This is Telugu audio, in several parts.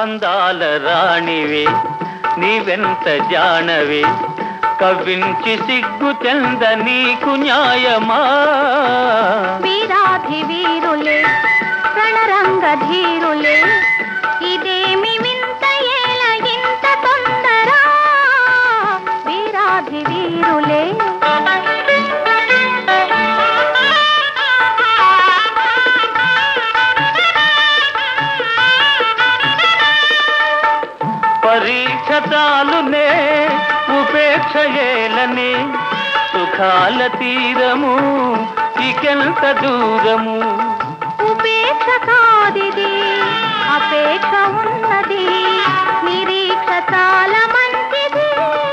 అందాల రాణివే నీవెంత జానవే కవ్వించి సిగ్గు చెంద నీకు న్యాయమా వీరాధి వీరులే రణరంగ ధీరులే ఇదేమి వింత ఏల ఇంత తొందర వీరాధి వీరులే పరీక్ష చాలునే ఉపేక్ష ఏలనే సుఖాల తీరము ఇకెంత దూరము ఉపేక్ష కాదిది అపేక్ష ఉన్నది నిరీక్ష చాలా మంచిది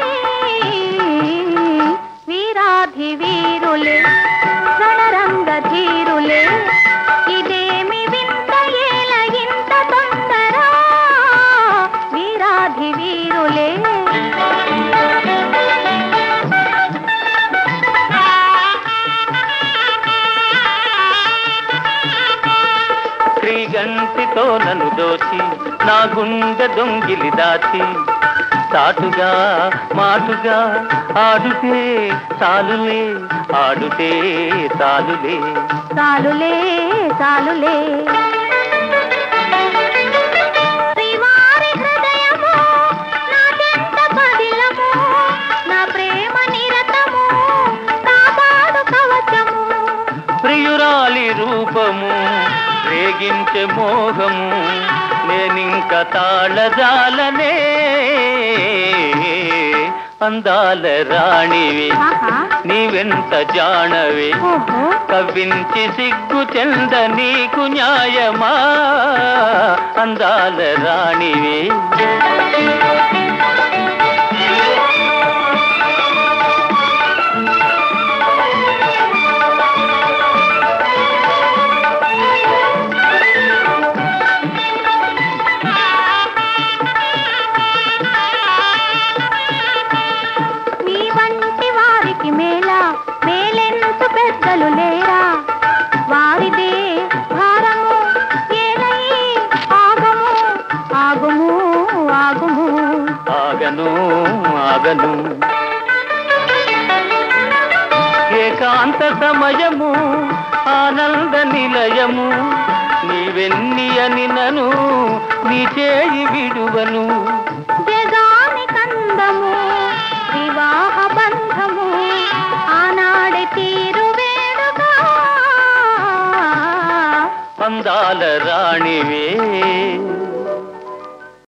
వీరాధి వీరులే రణరంగ ధీరులే ఇదేమి వింత ఏల ఇంత తొందర వీరాధి వీరులే శ్రీగంటితో నన్ను దోచి నా గుండె దొంగిలి దాచి చాటుగా మాటుగా ఆడుతే చాలులే ఆడుతే చాలులే చాలులే చాలులే శ్రీవారి హృదయము నాకెంత పదిలము నా ప్రేమ నిరతము కాపాడు కవచము ప్రియురాలి రూపము రేగించే మోహము నేనింక తాళజాలనే అందాల రాణివి ఆహా నీవెంత జానవే ఓహో కవ్వించి సిగ్గు చెంద నీకు న్యాయమా అందాల రాణివే మీ వంటి వారికి మేళ మేలెంత పెద్దలు లేరా వారిదే భారము ఏలయి ఆగము ఆగుము ఆగుము ఆగను ఆగను ఏకాంత సమయము ఆనంద నిలయము నీవెన్ని అని నను నీ చేయి విడువను జగాని కందము వివాహ బంధము ఆనాడే తీరు వేడుగా అందాల రాణివే